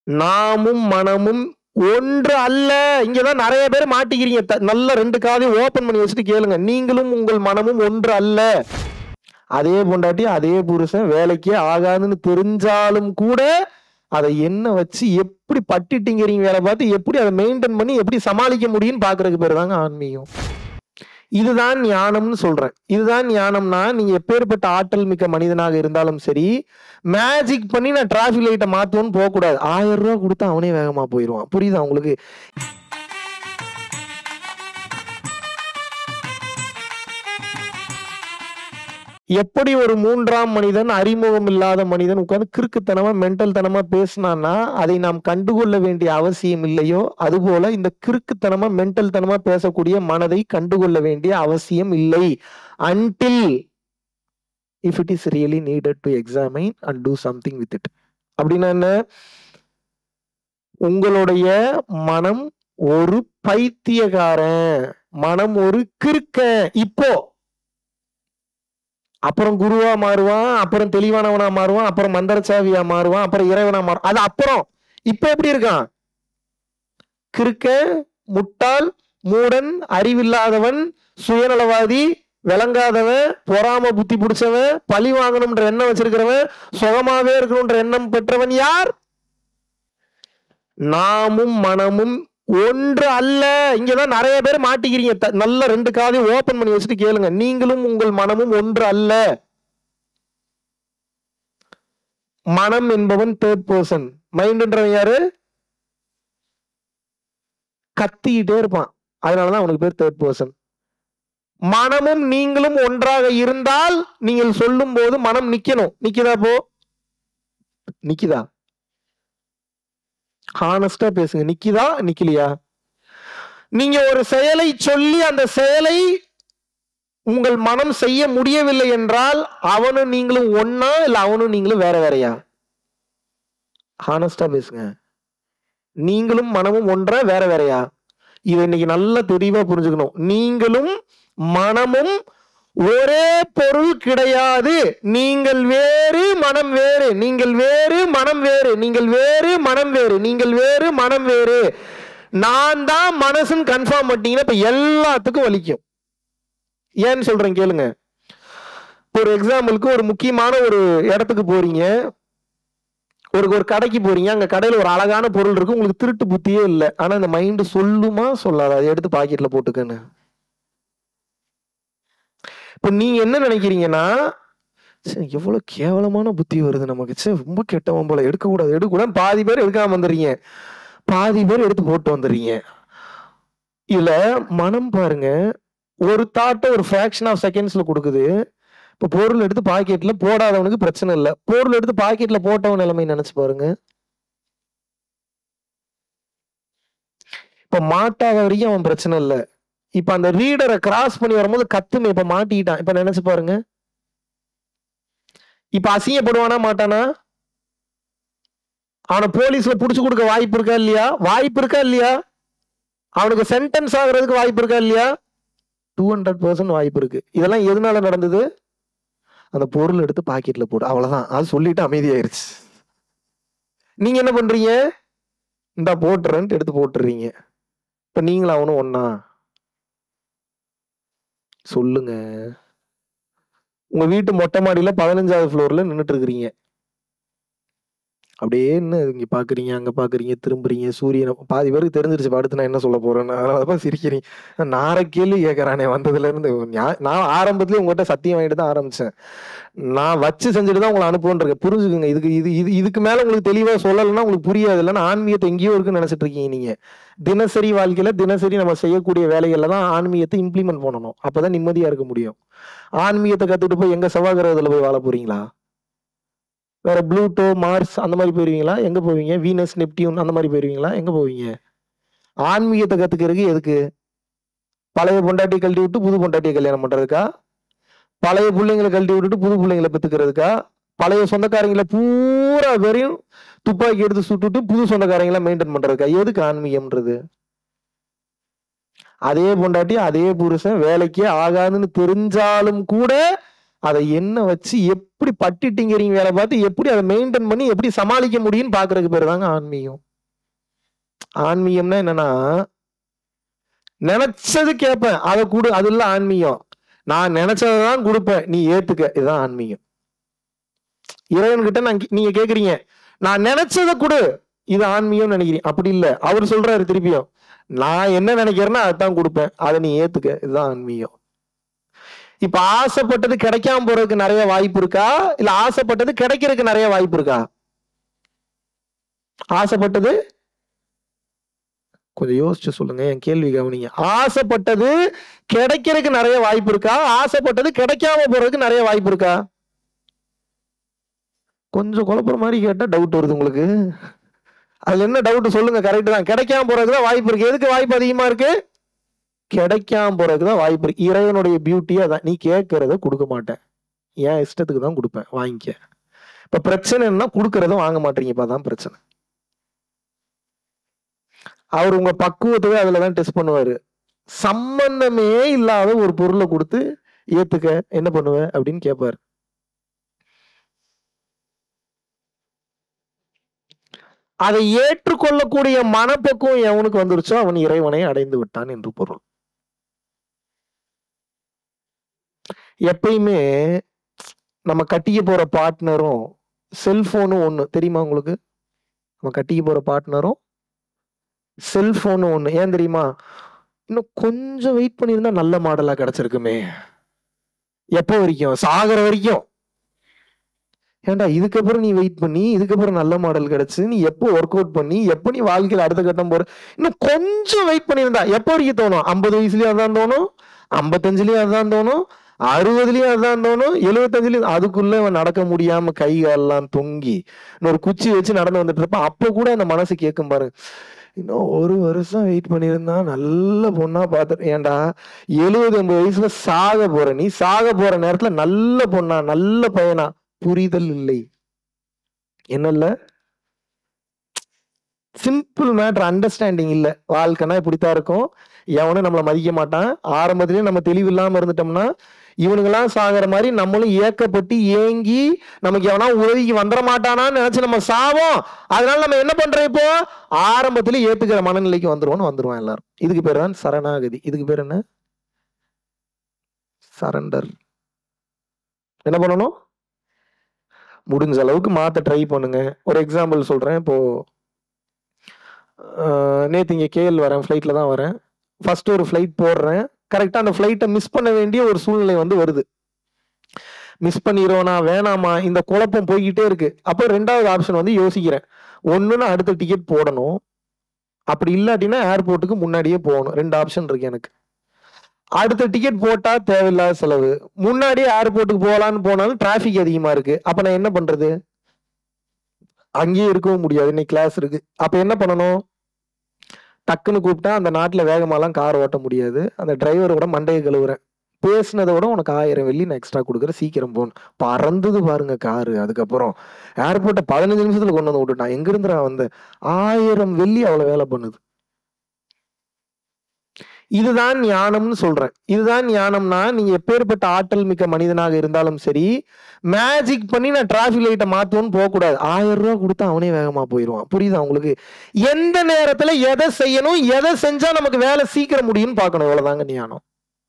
நாமும் மனமும் ஒன்று அல்ல இங்கதான் நிறைய பேர் மாட்டிக்கிறீங்க த- நல்ல ரெண்டு காதையும் ஓபன் பண்ணி வச்சுட்டு கேளுங்க நீங்களும் உங்கள் மனமும் ஒன்று அல்ல அதே பொண்டாட்டி அதே புருஷன் வேலைக்கே ஆகாதுன்னு தெரிஞ்சாலும் கூட அதை என்ன வச்சு எப்படி பட்டிட்டிங்கிறீங்க வேலை பார்த்து எப்படி அதை மெயின்டைன் பண்ணி எப்படி சமாளிக்க முடியும்னு பாக்குறதுக்கு பேர் தாங்க ஆன்மீகம் இதுதான் ஞானம்னு சொல்றேன் இதுதான் ஞானம்னா நீங்க எப்பேற்பட்ட ஆற்றல் மிக்க மனிதனாக இருந்தாலும் சரி மேஜிக் பண்ணி நான் டிராஃபிக் லைட்டை மாத்துவோன்னு போக கூடாது ஆயிரம் ரூபாய் கொடுத்தா அவனே வேகமா போயிடுவான் புரியுதா உங்களுக்கு எப்படி ஒரு மூன்றாம் மனிதன் அறிமுகம் இல்லாத மனிதன் உட்கார்ந்து கிறுக்குத்தனமா மென்டல் தனமா பேசினான்னா அதை நாம் கண்டுகொள்ள வேண்டிய அவசியம் இல்லையோ அதுபோல இந்த கிறுக்குத்தனமா மென்டல் தனமா பேசக்கூடிய மனதை கண்டுகொள்ள வேண்டிய அவசியம் இல்லை until if it is really needed to examine and do something with it அப்படின்னா என்ன உங்களுடைய மனம் ஒரு பைத்தியக்காரன் மனம் ஒரு கிறுக்கன் இப்போ அப்புறம் குருவா மாறுவான் அப்புறம் தெளிவானவனா மாறுவான் அப்புறம் மந்திரச்சாவியா மாறுவான் அப்புறம் இறைவனா மாறுவான் அது அப்புறம் இப்ப எப்படி இருக்கான் கிறுக்க முட்டாள் மூடன் அறிவில்லாதவன் சுயநலவாதி விளங்காதவன் பொறாம புத்தி பிடிச்சவன் பழி வாங்கணும்ன்ற எண்ணம் வச்சிருக்கிறவன் சுகமாவே இருக்கணும்ன்ற எண்ணம் பெற்றவன் யார் நாமும் மனமும் ஒன்று அல்ல இங்கதான் நிறைய பேர் மாட்டிக்கிறீங்க த- நல்ல ரெண்டு காதையும் ஓபன் பண்ணி வச்சுட்டு கேளுங்க நீங்களும் உங்கள் மனமும் ஒன்று அல்ல மனம் என்பவன் தேர்ட் பர்சன் மைண்ட்ன்றவன் யாரு கத்திக்கிட்டே இருப்பான் அதனாலதான் அவனுக்கு பேர் தேர்ட் பர்சன் மனமும் நீங்களும் ஒன்றாக இருந்தால் நீங்கள் சொல்லும் போது மனம் நிக்கணும் நிக்குதா போ நிக்குதா ஹானஸ்டா பேசுங்க நிக்குதா நிக்கலையா நீங்க ஒரு செயலை சொல்லி அந்த செயலை உங்கள் மனம் செய்ய முடியவில்லை என்றால் அவனும் நீங்களும் ஒன்னா இல்ல அவனும் நீங்களும் வேற வேறயா ஹானஸ்டா பேசுங்க நீங்களும் மனமும் ஒன்றா வேற வேறயா இதை இன்னைக்கு நல்லா தெளிவா புரிஞ்சுக்கணும் நீங்களும் மனமும் ஒரே பொருள் கிடையாது நீங்கள் வேறு மனம் வேறு நீங்கள் வேறு மனம் வேறு நீங்கள் வேறு மனம் வேறு நீங்கள் வேறு மனம் வேறு நான் தான் மனசுன்னு கன்ஃபார்ம் பண்ணிட்டீங்கன்னா இப்ப எல்லாத்துக்கும் வலிக்கும் ஏன்னு சொல்றேன் கேளுங்க ஒரு எக்ஸாம்பிளுக்கு ஒரு முக்கியமான ஒரு இடத்துக்கு போறீங்க ஒரு ஒரு கடைக்கு போறீங்க அங்க கடையில ஒரு அழகான பொருள் இருக்கு உங்களுக்கு திருட்டு புத்தியே இல்லை ஆனா இந்த மைண்ட் சொல்லுமா சொல்லாத அதை எடுத்து பாக்கெட்ல போட்டுக்கன்னு இப்ப நீங்க என்ன நினைக்கிறீங்கன்னா ச்சே, எவ்வளவு கேவலமான புத்தி வருது நமக்கு ச்சே, ரொம்ப கெட்டவன் போல எடுக்க கூடாது எடுக்க கூடாது பாதி பேர் எடுக்காம வந்துடுறீங்க பாதி பேர் எடுத்து போட்டு வந்துடுறீங்க இதுல மனம் பாருங்க ஒரு தாட்டை ஒரு ஃபிராக்ஷன் ஆஃப் செகண்ட்ஸ்ல கொடுக்குது இப்ப பொருள் எடுத்து பாக்கெட்ல போடாதவனுக்கு பிரச்சனை இல்லை பொருள் எடுத்து பாக்கெட்ல போட்டவன் நிலைமை நினைச்சு பாருங்க இப்ப மாட்டாத வரைக்கும் அவன் பிரச்சனை இல்லை இப்ப அந்த ரீடரை கிராஸ் பண்ணி வரும்போது கத்துமே இப்ப மாட்டிக்கிட்டான் இப்ப நினைச்சு பாருங்க இப்ப அசிங்கப்படுவானா மாட்டானா அவனை போலீஸ்ல புடிச்சு கொடுக்க வாய்ப்பு இருக்கா இல்லையா வாய்ப்பு இருக்கா இல்லையா அவனுக்கு சென்டென்ஸ் ஆகுறதுக்கு வாய்ப்பு இருக்கா இல்லையா டூ ஹண்ட்ரட் பர்சன்ட் வாய்ப்பு இருக்கு இதெல்லாம் எதனால நடந்தது அந்த பொருள் எடுத்து பாக்கெட்ல போடு அவ்வளவுதான் அது சொல்லிட்டு அமைதியாயிருச்சு நீங்க என்ன பண்றீங்க இந்த போட்டுறேன்ட்டு எடுத்து போட்டுறீங்க இப்ப நீங்களும் அவனும் ஒண்ணா சொல்லுங்க உங்க வீட்டு மொட்டை மாடியில பதினஞ்சாவது ஃப்ளோர்ல நின்னுட்டு இருக்கிறீங்க அப்படியே என்ன இங்க பாக்குறீங்க அங்க பாக்குறீங்க திரும்புறீங்க சூரியனை பாதி பேருக்கு தெரிஞ்சிருச்சு இப்ப அடுத்து நான் என்ன சொல்ல போறேன்னு அதனாலதான் சிரிக்கிறீங்க நார கேள்வி கேட்கறானே வந்ததுல இருந்து ஞா- நான் ஆரம்பத்திலேயே உங்ககிட்ட சத்தியம் வாங்கிட்டு தான் ஆரம்பிச்சேன் நான் வச்சு செஞ்சுட்டு தான் உங்களை அனுப்புவேன் இருக்கேன் புரிஞ்சுக்குங்க இதுக்கு இது இது இதுக்கு மேல உங்களுக்கு தெளிவா சொல்லலைன்னா உங்களுக்கு புரியாது இல்லைன்னா ஆன்மீகத்தை எங்கேயோ இருக்குன்னு நினைச்சிட்டு இருக்கீங்க நீங்க தினசரி வாழ்க்கையில தினசரி நம்ம செய்யக்கூடிய வேலைகள்ல தான் ஆன்மீகத்தை இம்ப்ளிமெண்ட் பண்ணணும் அப்பதான் நிம்மதியா இருக்க முடியும் ஆன்மீகத்தை கத்துட்டு போய் எங்க செவ்வாய் கிரகத்துல போய் வாழ போறீங்களா வேற ப்ளூட்டோ மார்ஸ் அந்த மாதிரி போயிருவீங்களா எங்க போவீங்க வீனஸ் நெப்டியூன் அந்த மாதிரி போயிருவீங்களா எங்க போவீங்க ஆன்மீகத்தை கத்துக்கிறதுக்கு எதுக்கு பழைய பொண்டாட்டி கழட்டி விட்டு புது பொண்டாட்டியை கல்யாணம் பண்றதுக்கா பழைய பிள்ளைங்களை கழட்டி விட்டுட்டு புது பிள்ளைங்களை பெத்துக்கிறதுக்கா பழைய சொந்தக்காரங்களை பூரா பேரையும் துப்பாக்கி எடுத்து சுட்டுட்டு புது சொந்தக்காரங்களை மெயின்டைன் பண்றதுக்கா எதுக்கு ஆன்மீகம்ன்றது அதே பொண்டாட்டி அதே புருஷன் வேலைக்கே ஆகாதுன்னு தெரிஞ்சாலும் கூட அதை என்ன வச்சு எப்படி பட்டிட்டிங்கிறீங்க வேலை பார்த்து எப்படி அதை மெயின்டைன் பண்ணி எப்படி சமாளிக்க முடியும்னு பாக்குறதுக்கு பேர் தாங்க ஆன்மீகம் ஆன்மீகம்னா என்னன்னா நினைச்சது கேட்பேன் அதை கொடு அது இல்ல ஆன்மீகம் நான் நினைச்சதான் கொடுப்பேன் நீ ஏத்துக்க இதுதான் ஆன்மீகம் இறைவன்கிட்ட நான் கே- நீங்க கேக்குறீங்க நான் நினைச்சதை கொடு இது ஆன்மீகம் நினைக்கிறீங்க அப்படி இல்ல அவர் சொல்றாரு திருப்பியும் நான் என்ன நினைக்கிறேன்னா அதான் கொடுப்பேன் அதை நீ ஏத்துக்க இதுதான் ஆன்மீகம் இப்ப ஆசைப்பட்டது கிடைக்காம போறதுக்கு நிறைய வாய்ப்பு இருக்கா இல்ல ஆசைப்பட்டது கிடைக்கிறதுக்கு நிறைய வாய்ப்பு இருக்கா ஆசைப்பட்டது கொஞ்சம் யோசிச்சு சொல்லுங்க என் கேள்வி கவனிங்க ஆசைப்பட்டது கிடைக்கிறதுக்கு நிறைய வாய்ப்பு இருக்கா ஆசைப்பட்டது கிடைக்காம போறதுக்கு நிறைய வாய்ப்பு இருக்கா கொஞ்சம் குழப்புற மாதிரி கேட்டா டவுட் வருது உங்களுக்கு அதுல என்ன டவுட் சொல்லுங்க கரெக்ட் தான் கிடைக்காம போறதுக்கு தான் வாய்ப்பு இருக்கு எதுக்கு வாய்ப்பு அதிகமா இருக்கு கிடைக்காம போறதுக்கு தான் வாய்ப்பு இருக்கு இறைவனுடைய பியூட்டி அதான் நீ கேட்கறத கொடுக்க மாட்டேன் என் இஷ்டத்துக்கு தான் கொடுப்பேன் வாங்கிக்க இப்ப பிரச்சனை என்ன கொடுக்கறத வாங்க மாட்டீங்கப்பா தான் பிரச்சனை அவர் உங்க பக்குவத்துக்கு அதுல தான் டெஸ்ட் பண்ணுவாரு சம்பந்தமே இல்லாத ஒரு பொருளை கொடுத்து ஏத்துக்க என்ன பண்ணுவ அப்படின்னு கேட்பாரு அதை ஏற்றுக்கொள்ளக்கூடிய மனப்பக்குவம் எவனுக்கு வந்துருச்சோ அவன் இறைவனை அடைந்து விட்டான் என்று பொருள் எப்பயுமே நம்ம கட்டிக்க போற பார்ட்னரும் செல்போனும் ஒண்ணு தெரியுமா உங்களுக்கு நம்ம கட்டிக்க போற பார்ட்னரும் செல்போனும் ஒண்ணு ஏன் தெரியுமா இன்னும் கொஞ்சம் வெயிட் பண்ணியிருந்தா நல்ல மாடலா கிடைச்சிருக்குமே எப்போ வரைக்கும் சாகிற வரைக்கும் ஏன்டா இதுக்கப்புறம் நீ வெயிட் பண்ணி இதுக்கப்புறம் நல்ல மாடல் கிடைச்சு நீ எப்போ ஒர்க் அவுட் பண்ணி எப்போ நீ வாழ்க்கையில் அடுத்த கட்டம் போற இன்னும் கொஞ்சம் வெயிட் பண்ணியிருந்தா எப்போ வரைக்கும் தோணும் ஐம்பது வயசுலயும் அதான் தோணும் ஐம்பத்தஞ்சுலயும் அதான் தோணும் அறுபதுலயும் அதான் தோணும் எழுபத்தஞ்சுலயும் அதுக்குள்ள இவன் நடக்க முடியாம கை காலெல்லாம் தொங்கி இன்னொரு குச்சி வச்சு நடந்து வந்துட்டு இருப்பான் அப்போ கூட அந்த மனசு கேட்கும் பாரு இன்னும் ஒரு வருஷம் வெயிட் பண்ணியிருந்தா நல்ல பொண்ணா பார்த்து ஏன்டா எழுபது எண்பது வயசுல சாக போற நீ சாக போற நேரத்துல நல்ல பொண்ணா நல்ல பையனா புரிதல் இல்லை என்ன இல்ல சிம்பிள் மேட்டர் அண்டர்ஸ்டாண்டிங் இல்ல வாழ்க்கைனா இப்படித்தான் இருக்கும் எவனும் நம்மளை மதிக்க மாட்டான் ஆரம்பத்திலேயே நம்ம தெளிவு இல்லாம இருந்துட்டோம்னா இவனுங்கெல்லாம் சாகிற மாதிரி நம்மளும் ஏக்கப்பட்டு ஏங்கி நமக்கு எவனா உதவிக்கு வந்துட மாட்டானான்னு நினைச்சு நம்ம சாவோம் அதனால நம்ம என்ன பண்றோம் இப்போ ஆரம்பத்திலே ஏத்துக்கிற மனநிலைக்கு வந்துருவோம்னு வந்துருவான் எல்லாரும் இதுக்கு பேர் தான் சரணாகதி இதுக்கு பேர் என்ன சரண்டர் என்ன பண்ணணும் முடிஞ்ச அளவுக்கு மாத்த ட்ரை பண்ணுங்க ஒரு எக்ஸாம்பிள் சொல்றேன் இப்போ ஆஹ், நேத்து இங்க கேஎல் வரேன் ஃப்ளைட்ல தான் வரேன் ஃபர்ஸ்ட் ஒரு ஃப்ளைட் போடுறேன் கரெக்டா அந்த ஃப்ளைட்டை மிஸ் பண்ண வேண்டிய ஒரு சூழ்நிலை வந்து வருது மிஸ் பண்ணிடுவோனா வேணாமா இந்த குழப்பம் போய்கிட்டே இருக்கு அப்போ ரெண்டாவது ஆப்ஷன் வந்து யோசிக்கிறேன் ஒண்ணுன்னு அடுத்த டிக்கெட் போடணும் அப்படி இல்லாட்டினா ஏர்போர்ட்டுக்கு முன்னாடியே போகணும் ரெண்டு ஆப்ஷன் இருக்கு எனக்கு அடுத்த டிக்கெட் போட்டா தேவையில்லாத செலவு முன்னாடியே ஏர்போர்ட்டுக்கு போகலான்னு போனாலும் டிராஃபிக் அதிகமா இருக்கு அப்ப நான் என்ன பண்றது அங்கேயே இருக்கவும் முடியாது இன்னைக்கு கிளாஸ் இருக்கு அப்ப என்ன பண்ணணும் டக்குன்னு கூப்பிட்டா அந்த நாட்டுல வேகமாலாம் கார் ஓட்ட முடியாது அந்த டிரைவரோட மண்டையை கழுவுறேன் பேசுனதை விட உனக்கு ஆயிரம் வெள்ளி நான் எக்ஸ்ட்ரா கொடுக்குறேன் சீக்கிரம் போகணும் பறந்தது பாருங்க காரு அதுக்கப்புறம் ஏர்போர்ட்டை பதினஞ்சு நிமிஷத்துல கொண்டு வந்து விட்டுட்டான் எங்க இருந்துடா வந்த ஆயிரம் வெள்ளி அவ்வளவு வேலை பண்ணுது இதுதான் ஞானம்னு சொல்றேன் இதுதான் ஞானம்னா நீங்க எப்பேற்பட்ட ஆற்றல் மிக்க மனிதனாக இருந்தாலும் சரி மேஜிக் பண்ணி நான் டிராஃபிக் லைட்டை மாத்துவோன்னு போக கூடாது ஆயிரம் ரூபாய் கொடுத்தா அவனே வேகமா போயிடுவான் புரியுதா உங்களுக்கு எந்த நேரத்துல எதை செய்யணும் எதை செஞ்சா நமக்கு வேலை சீக்கிரம் முடியும்னு பார்க்கணும் இவ்வளவுதாங்க ஞானம்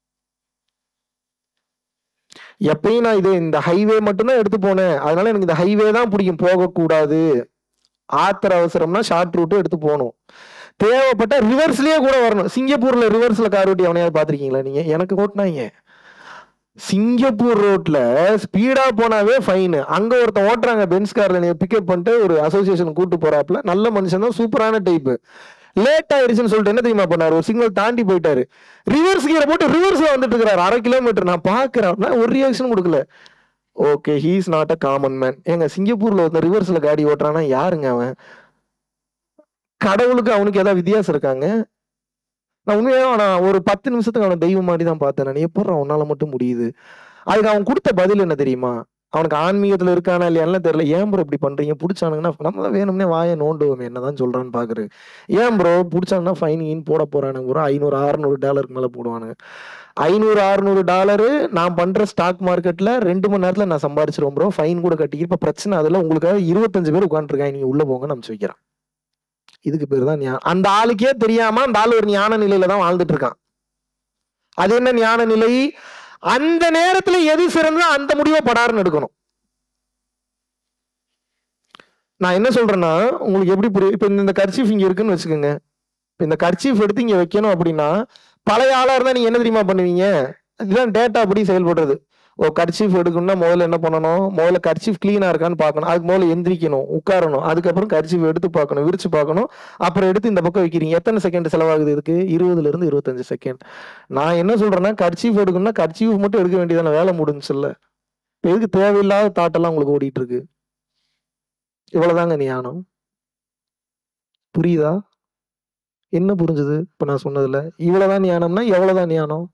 எப்பயும் நான் இது இந்த ஹைவே மட்டும்தான் எடுத்து போனேன் அதனால எனக்கு இந்த ஹைவே தான் பிடிக்கும் போகக்கூடாது ஆத்திர அவசரம்னா ஷார்ட் ரூட்டும் எடுத்து போகணும் தேவைப்பட்ட ரிவர்ஸ்லயே கூட வரணும் சிங்கப்பூர்ல ரிவர்ஸ்ல கார் ஓட்டி அவனையாவது பாத்திருக்கீங்களா நீங்க எனக்கு ஓட்டினாங்க சிங்கப்பூர் ரோட்ல ஸ்பீடா போனாவே ஃபைன் அங்க ஒருத்தன் ஓட்டுறாங்க பென்ஸ் கார்ல நீங்க பிக்கப் பண்ணிட்டு ஒரு அசோசியேஷன் கூட்டு போறாப்புல நல்ல மனுஷன் தான் சூப்பரான டைப் லேட் ஆயிடுச்சுன்னு சொல்லிட்டு என்ன தெரியுமா பண்ணாரு ஒரு சிக்னல் தாண்டி போயிட்டாரு ரிவர்ஸ் கீரை போட்டு ரிவர்ஸ்ல வந்துட்டு இருக்கிறாரு அரை கிலோமீட்டர் நான் பாக்குறேன் நான் ஒரு ரியாக்ஷன் கொடுக்கல okay he's not a common man ஏங்க சிங்கப்பூர்ல ஒருத்தன் ரிவர்ஸ்ல காடி ஓட்டுறானா யாருங்க அவன் கடவுளுக்கு அவனுக்கு ஏதாவது வித்தியாசம் இருக்காங்க நான் உண்மையாக நான் ஒரு பத்து நிமிஷத்துக்கு அவனை தெய்வம் மாதிரி தான் பார்த்தேன் நான் எப்படி அவனால மட்டும் முடியுது அதுக்கு அவன் கொடுத்த பதில் என்ன தெரியுமா அவனுக்கு ஆன்மீகத்துல இருக்கானா இல்லையான்லாம் தெரியல ஏன் ப்ரோ இப்படி பண்றீங்க பிடிச்சானுங்கன்னா நம்ம தான் வேணும்னே வாயை நோண்டுவோம் என்னதான் சொல்றான்னு பாக்குறது ஏன் ப்ரோ பிடிச்சாங்கன்னா ஃபைன் கீன் போட போறானுங்க ப்ரோ ஐநூறு அறுநூறு டாலருக்கு மேல போடுவானுங்க ஐநூறு அறுநூறு டாலரு நான் பண்ற ஸ்டாக் மார்க்கெட்ல ரெண்டு மணி நேரத்துல நான் சம்பாரிச்சிருவோம் ப்ரோ ஃபைன் கூட கட்டி இப்ப பிரச்சனை அதுல உங்களுக்காக இருபத்தஞ்சு பேர் உட்காந்துருக்காங்க நீங்க உள்ள போங்கன்னு அனுப்பிச்சு வைக்கிறேன் இதுக்கு பேர் தான் ஞானம் அந்த ஆளுக்கே தெரியாம அந்த ஆள் ஒரு ஞான நிலையில தான் வாழ்ந்துட்டு இருக்கான் அது என்ன ஞான நிலை அந்த நேரத்துல எது சிறந்தோ அந்த முடிவை படாருன்னு எடுக்கணும் நான் என்ன சொல்றேன்னா உங்களுக்கு எப்படி புரியும் இப்ப இந்த கர்ச்சீஃப் இங்க இருக்குன்னு வச்சுக்கோங்க இப்ப இந்த கர்ச்சீஃப் எடுத்து இங்க வைக்கணும் அப்படின்னா பழைய ஆளா இருந்தா நீங்க என்ன தெரியுமா பண்ணுவீங்க இதுதான் டேட்டா அப்படி செயல்படுறது ஓ கர்ச்சீஃப் எடுக்கணும்னா முதல்ல என்ன பண்ணணும் முதல்ல கர்ச்சீஃப் கிளீனா இருக்கான்னு பார்க்கணும் அதுக்கு முதல்ல எந்திரிக்கணும் உட்காரணும் அதுக்கப்புறம் கர்ச்சீஃப் எடுத்து பார்க்கணும் விரிச்சு பார்க்கணும் அப்புறம் எடுத்து இந்த பக்கம் வைக்கிறீங்க எத்தனை செகண்ட் செலவாகுது இதுக்கு இருபதுல இருந்து இருபத்தஞ்சு செகண்ட் நான் என்ன சொல்றேன்னா கர்ச்சீஃப் எடுக்கணும்னா கர்ச்சீஃப் மட்டும் எடுக்க வேண்டியதான வேலை முடிஞ்சுல்ல இப்ப எதுக்கு தேவையில்லாத தாட்டெல்லாம் உங்களுக்கு ஓடிட்டு இருக்கு இவ்வளவுதாங்க ஞானம் புரியுதா என்ன புரிஞ்சுது இப்ப நான் சொன்னதுல இவ்வளவுதான் ஞானம்னா எவ்வளவுதான் ஞானம்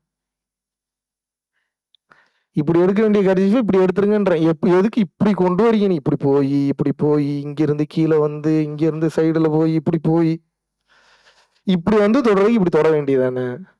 இப்படி எடுக்க வேண்டிய கடைசி இப்படி எடுத்துருங்கன்றேன் எப்ப எதுக்கு இப்படி கொண்டு வரீங்க நீ இப்படி போய் இப்படி போய் இங்க இருந்து கீழே வந்து இங்க இருந்து சைடுல போய் இப்படி போய் இப்படி வந்து தொடர்றதுக்கு இப்படி தொட வேண்டியதானே